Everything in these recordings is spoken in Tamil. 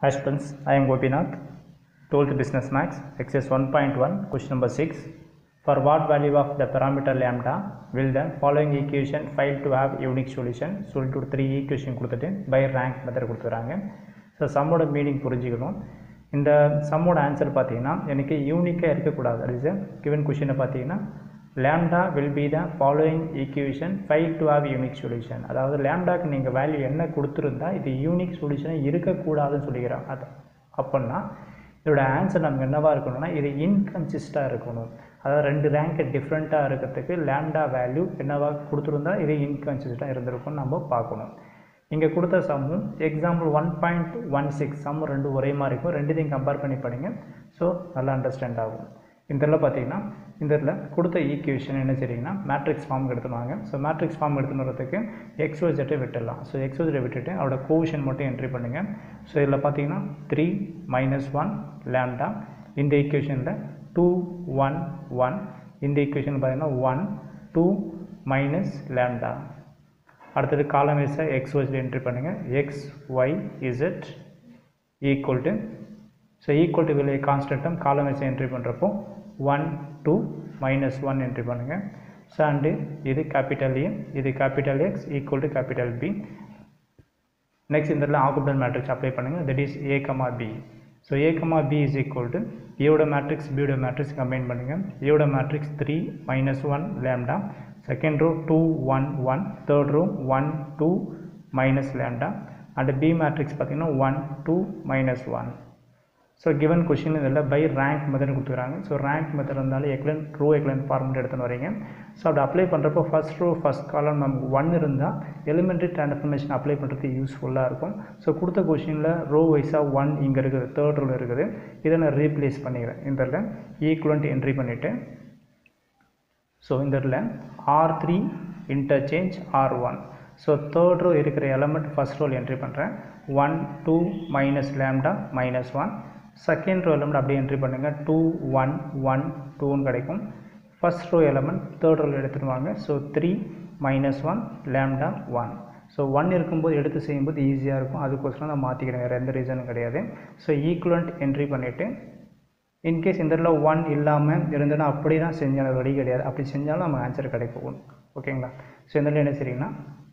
Hi students, I am Gopinath, 12th Business Max, exercise 1.1, question number 6. For what value of the parameter lambda will the following equation fail to have unique solution? சொல்லிட்டு ஒரு த்ரீ ஈக்குவேஷன் கொடுத்துட்டு பை ரேங்க் மெத்தட் கொடுத்துறாங்க ஸோ சம்மோட மீனிங் புரிஞ்சுக்கணும் இந்த சம்மோட ஆன்சர் பார்த்தீங்கன்னா எனக்கு யூனிக்காக இருக்கக்கூடாது அது இஸ் கிவன் கொஷினை பார்த்தீங்கன்னா lambda will be the following equation fail to have unique solution அதாவது லேம்டாக்கு நீங்கள் வேல்யூ என்ன கொடுத்துருந்தா இது யூனிக் சொல்யூஷனாக இருக்கக்கூடாதுன்னு சொல்லிக்கிறோம் அது அப்படின்னா இதோட ஆன்சர் நமக்கு என்னவாக இருக்கணும்னா இது இன்கன்சிஸ்டாக இருக்கணும் அதாவது ரெண்டு ரேங்க் டிஃப்ரெண்ட்டாக இருக்கிறதுக்கு லேம்டா வேல்யூ என்னவாக கொடுத்துருந்தா இது இன்கன்சிஸ்டாக இருந்திருக்கும்னு நம்ம பார்க்கணும் இங்கே கொடுத்த சம்மும் example one point one six சம்மும் ரெண்டு ஒரே மாதிரி இருக்கும் ரெண்டுத்தையும் கம்பேர் பண்ணி படிங்க ஸோ நல்லா அண்டர்ஸ்டாண்ட் ஆகும் இந்த இதில் பார்த்தீங்கன்னா இந்த இதில் கொடுத்த ஈக்குவேஷன் என்ன செய்றீங்கன்னா மேட்ரிக்ஸ் ஃபார்ம் எடுத்துனாங்க ஸோ மேட்ரிக்ஸ் ஃபார்ம் எடுத்துன்னு வரதுக்கு எக்ஸ்ஓஜெட்டை விட்டுடலாம் ஸோ எக்ஸ்ஓஜெட்டை விட்டுட்டு அவரோட கோவிஷன் மட்டும் என்ட்ரி பண்ணுங்கள் ஸோ இதில் பார்த்தீங்கன்னா த்ரீ மைனஸ் ஒன் லேம்டா இந்த ஈக்குவேஷனில் டூ ஒன் ஒன் இந்த ஈக்குவேஷன் பார்த்தீங்கன்னா ஒன் டூ மைனஸ் லேம்டா அடுத்தது காலம் வைஸாக எக்ஸ் ஒய்ஸில் என்ட்ரி பண்ணுங்கள் X Y Z equal to so equal to விலை கான்ஸ்டன்ட்டும் காலம் வைஸாக என்ட்ரி பண்ணுறப்போ one two minus one entry பண்ணுங்கள் ஸோ அண்டு இது கேபிட்டல் ஏ இது capital X equal to capital B next இந்த இடத்துல ஆகுபல் மேட்ரிக்ஸ் அப்ளை பண்ணுங்கள் that is A comma B so A comma B is equal to ஏவோட மேட்ரிக்ஸ் பியோட மேட்ரிக்ஸ் கம்பைன் பண்ணுங்கள் ஏவோட matrix three minus one lambda second row 2 1 1 third row 1 2 minus lambda and b matrix பார்த்தீங்கன்னா 1 2 minus 1 ஸோ கிவன் கொஷின் இதில் பை ரேங்க் மெத்தட் கொடுத்துக்கிறாங்க ஸோ ரேங்க் மெத்தட் இருந்தாலும் எக்லன் ரோ எக்லன் ஃபார்மெட் எடுத்துன்னு வரீங்க ஸோ அப்படி அப்ளை பண்ணுறப்போ ஃபஸ்ட் ரோ ஃபஸ்ட் காலம் நமக்கு ஒன் இருந்தால் எலிமெண்ட்ரி ட்ரான்ஸ்ஃபர்மேஷன் அப்ளை பண்ணுறது யூஸ்ஃபுல்லாக இருக்கும் ஸோ கொடுத்த கொஷினில் ரோ வைஸாக ஒன் இங்கே இருக்குது தேர்ட் ரோவில் இருக்குது இதை நான் ரீப்ளேஸ் பண்ணிக்கிறேன் இந்த ஈக்குவலண்ட் என்ட்ரி பண்ணிவிட்டு ஸோ இந்த இடத்துல R three interchange R one so third row இருக்கிற எலமெண்ட் ஃபஸ்ட் ரோல் என்ட்ரி பண்ணுறேன் one two minus lambda minus one second row element அப்படியே என்ட்ரி பண்ணுங்கள் டூ ஒன் ஒன் டூன்னு கிடைக்கும் first row element third row எடுத்துகிட்டு வாங்க so three minus one lambda one so one இருக்கும்போது எடுத்து செய்யும்போது ஈஸியாக இருக்கும் அதுக்கோசரம் நான் மாற்றிக்கிறேன் வேறு எந்த ரீசனும் கிடையாது ஸோ ஈக்குவலண்ட் என்ட்ரி பண்ணிவிட்டு இன்கேஸ் இந்த இடத்துல ஒன் இல்லாமல் இருந்ததுன்னா அப்படி தான் செஞ்சாலும் வழி கிடையாது அப்படி செஞ்சாலும் நம்ம ஆன்சர் கிடைக்கும் ஓகேங்களா ஸோ இந்த இடத்துல என்ன செய்றீங்கன்னா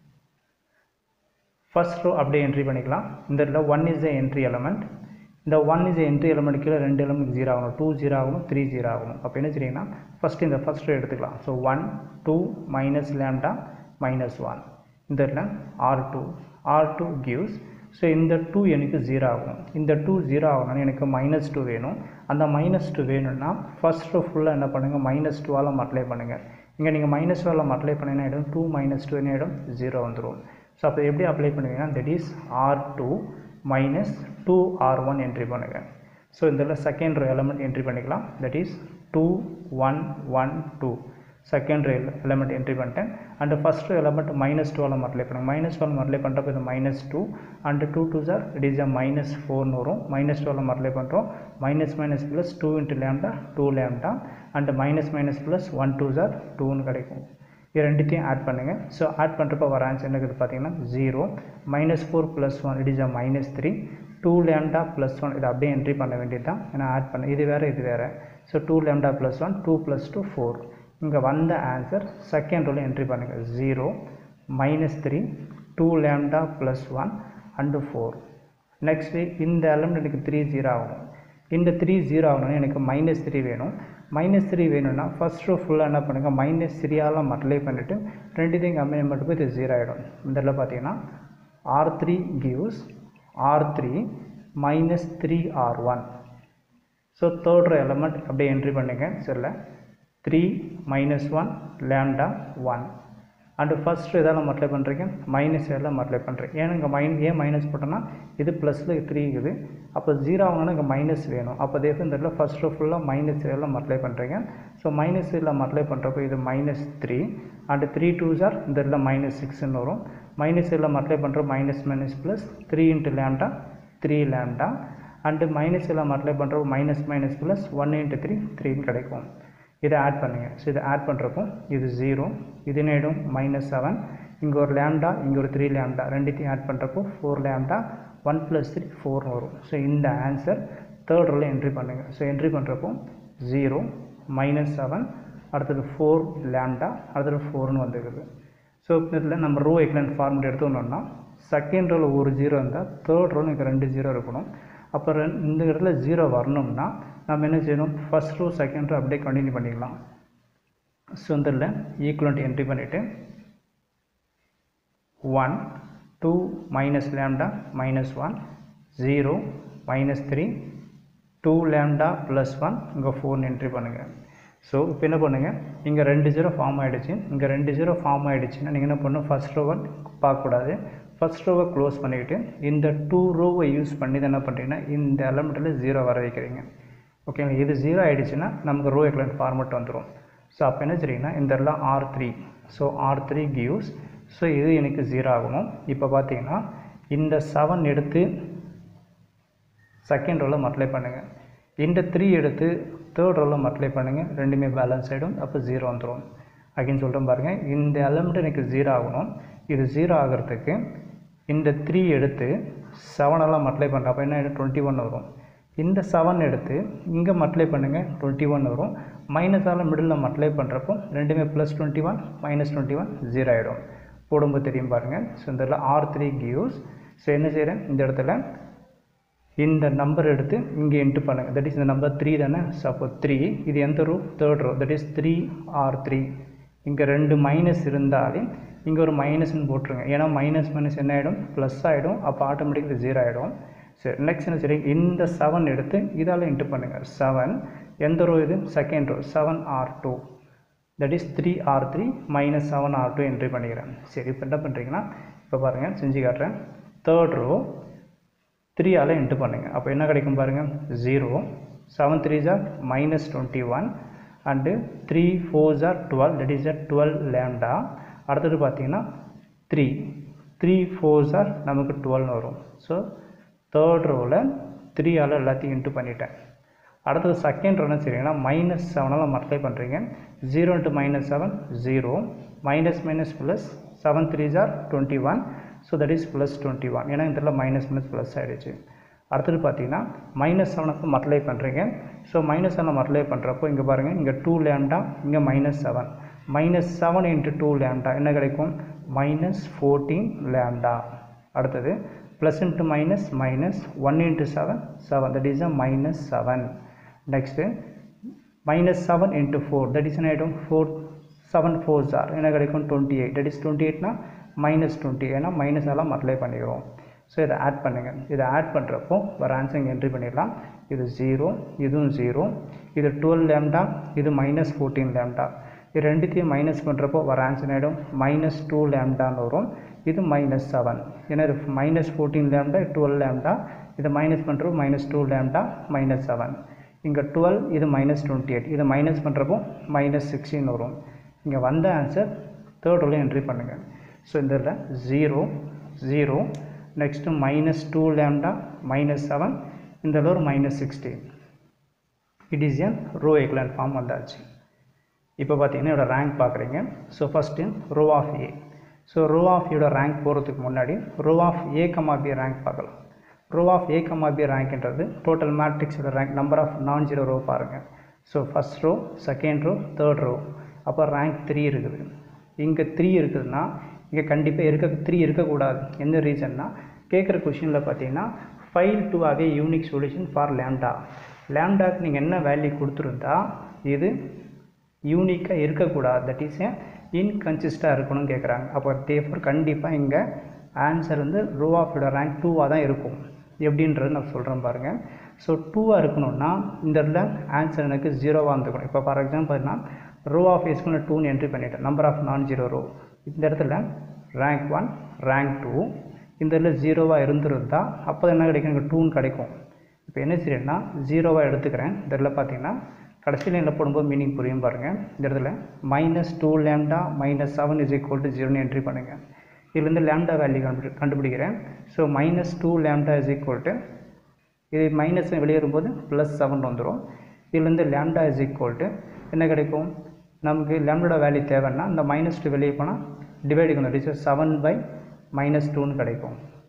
ஃபர்ஸ்ட் ரோ அப்படியே என்ட்ரி பண்ணிக்கலாம் இந்த இடத்துல one is a entry element இந்த ஒன் இஸ் என்ட்ரி எலமெண்ட் கீழே ரெண்டு எலமெண்ட் ஜீரோ ஆகணும் டூ ஜீரோ ஆகணும் த்ரீ ஜீரோ ஆகணும் அப்போ என்ன செய்றீங்கன்னா ஃபஸ்ட் இந்த ஃபஸ்ட் ரோ எடுத்துக்கலாம் so one two minus lambda minus one இந்த இடத்துல R two R two gives so இந்த டூ எனக்கு ஜீரோ ஆகும் இந்த டூ ஜீரோ ஆகணும்னு எனக்கு மைனஸ் டூ வேணும் அந்த மைனஸ் டூ வேணும்னா ஃபஸ்ட் ரோ ஃபுல்லாக என்ன பண்ணுங்கள் மைனஸ் டூவால் மல்டிப்ளை பண்ணுங்கள் இங்கே நீங்கள் மைனஸ் டூவால் மல்டிப்ளை பண்ணினா ஆகிடும் டூ மைனஸ் டூ என்ன ஆகிடும் ஜீரோ வந்துடும் ஸோ அப்போ எப்படி அப்ளை பண்ணுவீங்கன்னா that is R two minus two R one entry பண்ணுங்கள் ஸோ இதில் செகண்ட் ரோ எலமெண்ட் என்ட்ரி பண்ணிக்கலாம் that is two one one two second element entry பண்ணிட்டேன் அண்ட் ஃபஸ்ட் எலமெண்ட் மைனஸ் டூவில் மல்டிப்ளை பண்ணுங்கள் மைனஸ் டுவெல் மல்டிப்ளை பண்ணுறப்போ இது minus two and two two sir it is a minus ஃபோர்னு வரும் மைனஸ் டுவெல் மல்டிப்ளை பண்ணுறோம் minus minus plus two into lambda two lambda and minus minus plus one two sir டூன்னு கிடைக்கும் இது ரெண்டுத்தையும் ஆட் பண்ணுங்கள் ஸோ ஆட் பண்ணுறப்போ வர ஆன்சர் என்ன இருக்குது பார்த்தீங்கன்னா zero minus four plus one it is a minus three two lambda plus one இதை அப்படியே என்ட்ரி பண்ண வேண்டியது தான் ஏன்னா ஆட் பண்ண இது வேறு இது வேறு so two lambda plus one two plus two four இங்கே வந்த ஆன்சர் செகண்ட் ரோவில் என்ட்ரி பண்ணுங்கள் zero minus three two lambda plus one and four next இந்த எலமெண்ட் எனக்கு த்ரீ ஜீரோ ஆகணும் இந்த த்ரீ ஜீரோ ஆகணும்னா எனக்கு மைனஸ் த்ரீ வேணும் மைனஸ் த்ரீ வேணும்னா ஃபஸ்ட் ரோ ஃபுல்லாக என்ன பண்ணுங்கள் மைனஸ் த்ரீயால் மல்டிப்ளை பண்ணிவிட்டு ரெண்டுத்தையும் கம்பெனி மட்டும் இது ஜீரோ ஆகிடும் இந்த இடத்துல பார்த்தீங்கன்னா R three gives R three minus three R one so third row element அப்படியே என்ட்ரி பண்ணுங்கள் சரில three minus one lambda one and first எதால் மல்டிப்ளை பண்ணுறீங்க மைனஸ் எல்லாம் மல்டிப்ளை பண்ணுறேன் ஏன்னா இங்கே மைன் ஏன் மைனஸ் போட்டோன்னா இது ப்ளஸில் த்ரீ இருக்குது அப்போ ஜீரோ ஆகணும்னா இங்கே மைனஸ் வேணும் அப்போ அதே இந்த இடத்துல ஃபஸ்ட் ரோ ஃபுல்லாக மைனஸ் எல்லாம் மல்டிப்ளை பண்ணுறீங்க ஸோ மைனஸ் இதில் மல்டிப்ளை பண்ணுறப்போ இது minus three and three two sir இந்த இடத்துல மைனஸ் சிக்ஸ்ன்னு வரும் மைனஸ் இதில் மல்டிப்ளை பண்ணுற minus minus plus three into lambda three lambda and minus எல்லாம் மல்டிப்ளை பண்ணுறப்போ minus minus plus one into three த்ரீன்னு கிடைக்கும் இதை ஆட் பண்ணுங்கள் ஸோ இதை ஆட் பண்ணுறப்போ இது ஜீரோ இது நேடும் மைனஸ் செவன் இங்கே ஒரு லேம்டா இங்கே ஒரு த்ரீ லேம்டா ரெண்டுத்தையும் ஆட் பண்ணுறப்போ four lambda one plus three ஃபோர்னு வரும் ஸோ இந்த ஆன்சர் தேர்ட் ரோவில் என்ட்ரி பண்ணுங்கள் ஸோ என்ட்ரி பண்ணுறப்போ ஜீரோ மைனஸ் செவன் அடுத்தது ஃபோர் லேம்டா அடுத்தது ஃபோர்னு வந்துருக்குது ஸோ இதில் நம்ம ரோ எக்லன் ஃபார்முலா எடுத்துக்கணும்னா செகண்ட் ரோவில் ஒரு ஜீரோ இருந்தால் தேர்ட் ரோவில் எனக்கு ரெண்டு ஜீரோ இருக்கணும் அப்போ ரெண் இந்த இடத்துல ஜீரோ வரணும்னா நம்ம என்ன செய்யணும் ஃபஸ்ட் ரோ செகண்ட் ரோ அப்படியே கண்டினியூ பண்ணிக்கலாம் ஸோ இந்த இதில் ஈக்குவலண்ட் என்ட்ரி பண்ணிவிட்டு one two minus lambda minus one zero minus three two lambda plus one இங்கே ஃபோர்னு என்ட்ரி பண்ணுங்கள் ஸோ இப்போ என்ன பண்ணுங்கள் இங்கே ரெண்டு ஜீரோ ஃபார்ம் ஆகிடுச்சு இங்கே ரெண்டு ஜீரோ ஃபார்ம் ஆகிடுச்சுன்னா நீங்கள் என்ன பண்ணணும் ஃபஸ்ட் ரோவை பார்க்கக்கூடாது ஃபஸ்ட் ரோவை க்ளோஸ் பண்ணிவிட்டு இந்த டூ ரோவை யூஸ் பண்ணி தான் என்ன பண்ணுறீங்கன்னா இந்த எலமெண்ட்டில் ஜீரோ வர வைக்கிறீங்க ஓகேங்களா இது ஜீரோ ஆகிடுச்சுன்னா நமக்கு ரோ எக்லண்ட் ஃபார்மெட் வந்துடும் ஸோ அப்போ என்ன செய்றீங்கன்னா இந்த இடத்துல R three so R three gives so இது எனக்கு ஜீரோ ஆகணும் இப்போ பார்த்தீங்கன்னா இந்த செவன் எடுத்து செகண்ட் ரோவில் மல்டிப்ளை பண்ணுங்கள் இந்த த்ரீ எடுத்து தேர்ட் ரோவில் மல்டிப்ளை பண்ணுங்கள் ரெண்டுமே பேலன்ஸ் ஆகிடும் அப்போ ஜீரோ வந்துடும் அப்படின்னு சொல்கிறேன் பாருங்கள் இந்த எலமெண்ட் எனக்கு ஜீரோ ஆகணும் இது ஜீரோ ஆகிறதுக்கு இந்த த்ரீ எடுத்து செவனெல்லாம் மல்டிப்ளை பண்ணுறேன் அப்போ என்ன ஆகிடும் டுவெண்ட்டி ஒன் வரும் இந்த செவன் எடுத்து இங்கே மல்டிப்ளை பண்ணுங்கள் டுவெண்ட்டி ஒன் வரும் மைனஸால் மிடில் மல்டிப்ளை பண்ணுறப்போ ரெண்டுமே plus twenty one minus twenty one zero ஆகிடும் போடும்போது தெரியும் பாருங்கள் ஸோ இந்த இடத்துல ஆர் த்ரீ கிவ்ஸ் ஸோ என்ன செய்கிறேன் இந்த இடத்துல இந்த நம்பர் எடுத்து இங்கே என்ட்ரு பண்ணுங்கள் தட் இஸ் இந்த நம்பர் த்ரீ தானே ஸோ அப்போ த்ரீ இது எந்த row third row that is three R three இங்கே ரெண்டு மைனஸ் இருந்தாலே இங்கே ஒரு மைனஸ்னு போட்டுருங்க ஏன்னா மைனஸ் மைனஸ் என்ன ஆகிடும் ப்ளஸ் ஆகிடும் அப்போ ஆட்டோமேட்டிக்காக ஜீரோ ஆகிடும் சரி நெக்ஸ்ட் என்ன சரி இந்த செவன் எடுத்து இதால் என்ட்ரு பண்ணுங்கள் செவன் எந்த ரோ இது second row seven R two that is three R three minus seven R two entry பண்ணிக்கிறேன் சரி இப்போ என்ன பண்ணுறீங்கன்னா இப்போ பாருங்கள் செஞ்சு காட்டுறேன் தேர்ட் ரோ த்ரீயால் என்ட்ரு பண்ணுங்கள் அப்போ என்ன கிடைக்கும் பாருங்கள் ஜீரோ செவன் த்ரீ ஜார் minus twenty one and three four ஜார் டுவெல் தட் இஸ் ஜார் டுவெல் லேம்டா அடுத்தது பார்த்தீங்கன்னா த்ரீ த்ரீ ஃபோர் ஜார் நமக்கு டுவெல்னு வரும் ஸோ தேர்ட் ரோவில் த்ரீயால் எல்லாத்தையும் இன்ட்டு பண்ணிட்டேன் அடுத்தது செகண்ட் ரோன்னு சரிங்கன்னா மைனஸ் செவனால் மல்டிப்ளை பண்ணுறீங்க zero into minus seven zero minus minus plus seven three ஜார் twenty one so that is plus twenty one ஏன்னா இதில் மைனஸ் மைனஸ் ப்ளஸ் ஆகிடுச்சு அடுத்தது பார்த்தீங்கன்னா மைனஸ் செவனுக்கு மல்டிப்ளை பண்ணுறீங்க ஸோ மைனஸ் செவனை மல்டிப்ளை பண்ணுறப்போ இங்கே பாருங்கள் இங்கே டூ லேம்டா இங்கே minus seven minus seven into two lambda என்ன கிடைக்கும் மைனஸ் ஃபோர்டீன் லேம்டா அடுத்தது plus into minus minus one into seven seven that is a minus seven next minus seven into four that is என்ன ஆகிடும் ஃபோர் செவன் ஃபோர் ஜார் என்ன கிடைக்கும் twenty eight that is twenty எயிட்னா மைனஸ் டுவெண்ட்டி ஏன்னா மைனஸ் எல்லாம் மல்டிப்ளை பண்ணிக்கிறோம் ஸோ இதை ஆட் பண்ணுங்கள் இதை ஆட் பண்ணுறப்போ வர ஆன்சர் இங்கே என்ட்ரி பண்ணிடலாம் இது ஜீரோ இதுவும் ஜீரோ இது டுவெல் லேம்டா இது மைனஸ் ஃபோர்டீன் லேம்டா இது ரெண்டுத்தையும் மைனஸ் பண்ணுறப்போ வர ஆன்சர் ஆகிடும் மைனஸ் டூ லேம்டான்னு வரும் இது மைனஸ் செவன் ஏன்னா இது minus fourteen lambda twelve lambda இதை மைனஸ் பண்ணுறப்போ minus two lambda minus seven இங்கே டுவெல் இது மைனஸ் டுவெண்ட்டி எயிட் இதை மைனஸ் பண்ணுறப்போ மைனஸ் சிக்ஸ்டீன் வரும் இங்கே வந்த ஆன்சர் தேர்ட் ரோவில் என்ட்ரி பண்ணுங்கள் ஸோ இந்த இதில் zero zero next minus two lambda minus seven இந்த ஒரு minus sixteen it is in row echelon form வந்தாச்சு இப்போ பார்த்தீங்கன்னா இதோட ரேங்க் பார்க்குறீங்க so first row of A so row of ஏட ரேங்க் போகிறதுக்கு முன்னாடி row of A comma B rank பார்க்கலாம் row of A comma B ரேங்க்ன்றது டோட்டல் மேட்ரிக்ஸோட rank number of non zero row பாருங்கள் so first row second row third row அப்போ ரேங்க் த்ரீ இருக்குது இங்கே த்ரீ இருக்குதுன்னா இங்கே கண்டிப்பாக இருக்க த்ரீ இருக்கக்கூடாது எந்த ரீசன்னா கேட்குற கொஷினில் பார்த்தீங்கன்னா fail to have unique solution for lambda லேம்டாக்கு நீங்கள் என்ன வேல்யூ கொடுத்துருந்தா இது யூனிக்காக இருக்கக்கூடாது தட் இஸ் ஏ இன்கன்சிஸ்டாக இருக்கணும்னு கேட்குறாங்க அப்போ தேஃபர் கண்டிப்பாக இங்கே ஆன்சர் வந்து ரோ ஆஃப் ரேங்க் டூவாக தான் இருக்கும் எப்படின்றது நான் சொல்கிறேன் பாருங்கள் ஸோ டூவாக இருக்கணும்னா இந்த இடத்துல ஆன்சர் எனக்கு ஜீரோவாக இருந்துக்கணும் இப்போ ஃபார் எக்ஸாம்பிள் பார்த்தீங்கன்னா ரோ ஆஃப் எஸ்குள்ள டூன்னு என்ட்ரி பண்ணிட்டேன் number of non zero row இந்த இடத்துல ரேங்க் ஒன் ரேங்க் டூ இந்த இடத்துல ஜீரோவாக இருந்திருந்தால் அப்போ என்ன கிடைக்கும் எனக்கு டூன்னு கிடைக்கும் இப்போ என்ன செய்யணும்னா ஜீரோவாக எடுத்துக்கிறேன் இந்த இடத்துல பார்த்தீங்கன்னா கடைசி லைனில் போடும்போது மீனிங் புரியும் பாருங்கள் இந்த இடத்துல minus two lambda minus seven is equal to ஜீரோன்னு என்ட்ரி பண்ணுங்கள் இதுலேருந்து லேம்டா வேல்யூ கண்டுபிடி கண்டுபிடிக்கிறேன் so minus two lambda is equal to இது மைனஸ் வெளியேறும்போது ப்ளஸ் செவன் வந்துடும் இதுலேருந்து லேம்டா இஸ் ஈக்குவல் டு என்ன கிடைக்கும் நமக்கு லேம்டோட வேல்யூ தேவைன்னா இந்த மைனஸ் டூ வெளியே போனால் டிவைட் பண்ணணும் இட்ஸ் செவன் பை மைனஸ் டூன்னு கிடைக்கும்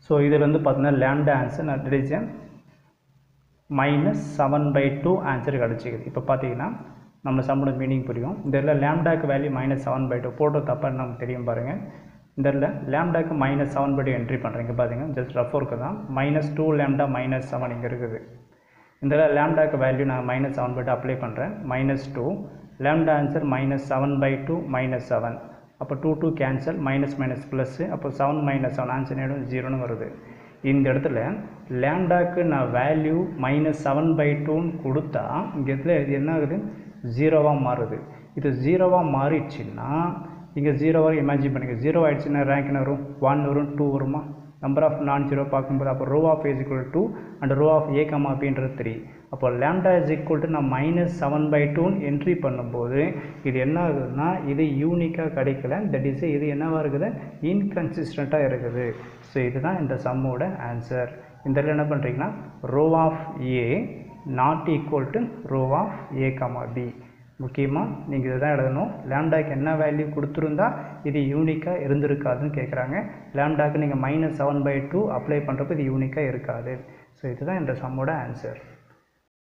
ஸோ இதில் வந்து பார்த்தீங்கன்னா லேம்டா ஆன்சர் நான் டிடிச்சேன் minus seven by two answer கிடச்சிக்குது இப்போ பார்த்தீங்கன்னா நம்ம சம்மோட மீனிங் புரியும் இந்த இடத்துல லேம்டாக்கு value minus seven by two போட்டோ தப்பாக நமக்கு தெரியும் பாருங்கள் இந்த இடத்துல லேம்டாக்கு minus seven by two entry பண்ணுறீங்க பார்த்தீங்கன்னா ஜஸ்ட் ரஃப் ஒர்க்கு தான் minus two lambda minus seven இங்கே இருக்குது இந்த இடத்துல லேம்டாக்கு வேல்யூ நான் minus seven by two apply பண்ணுறேன் minus two lambda answer minus seven by two minus seven அப்போ two two cancel minus minus plus அப்போ செவன் மைனஸ் செவன் ஆன்சர் நேடும் ஜீரோன்னு வருது இந்த இடத்துல லேம்டாக்கு நான் வேல்யூ மைனஸ் செவன் பை டூன்னு கொடுத்தா இங்கே இடத்துல இது என்ன ஆகுது ஜீரோவாக மாறுது இது ஜீரோவாக மாறிடுச்சுன்னா இங்கே ஜீரோவாக இமேஜின் பண்ணுங்க ஜீரோ ஆயிடுச்சுன்னா ரேங்க் என்ன வரும் ஒன் வரும் டூ வருமா நம்பர் ஆஃப் நான் ஜீரோ பார்க்கும்போது அப்போ row of A's equal to and row of A comma அப்படின்றது த்ரீ அப்போ லேம்டா இஸ் ஈக்குவல் டு நான் மைனஸ் செவன் பை டூன்னு என்ட்ரி பண்ணும்போது இது என்ன ஆகுதுன்னா இது யூனிக்காக கிடைக்கல தட் இஸ் இது என்னவாக இருக்குது இன்கன்சிஸ்டண்ட்டாக இருக்குது ஸோ இதுதான் இந்த சம்மோட ஆன்சர் இந்த இடத்துல என்ன பண்ணுறீங்கன்னா row of A not equal to row of A comma B முக்கியமாக நீங்கள் இதுதான் எழுதணும் லேம்டாக்கு என்ன வேல்யூ கொடுத்துருந்தா இது யூனிக்காக இருந்திருக்காதுன்னு கேட்குறாங்க லேம்டாக்கு நீங்கள் minus seven by two apply பண்ணுறப்போ இது யூனிக்காக இருக்காது ஸோ இதுதான் இந்த சம்மோட ஆன்சர்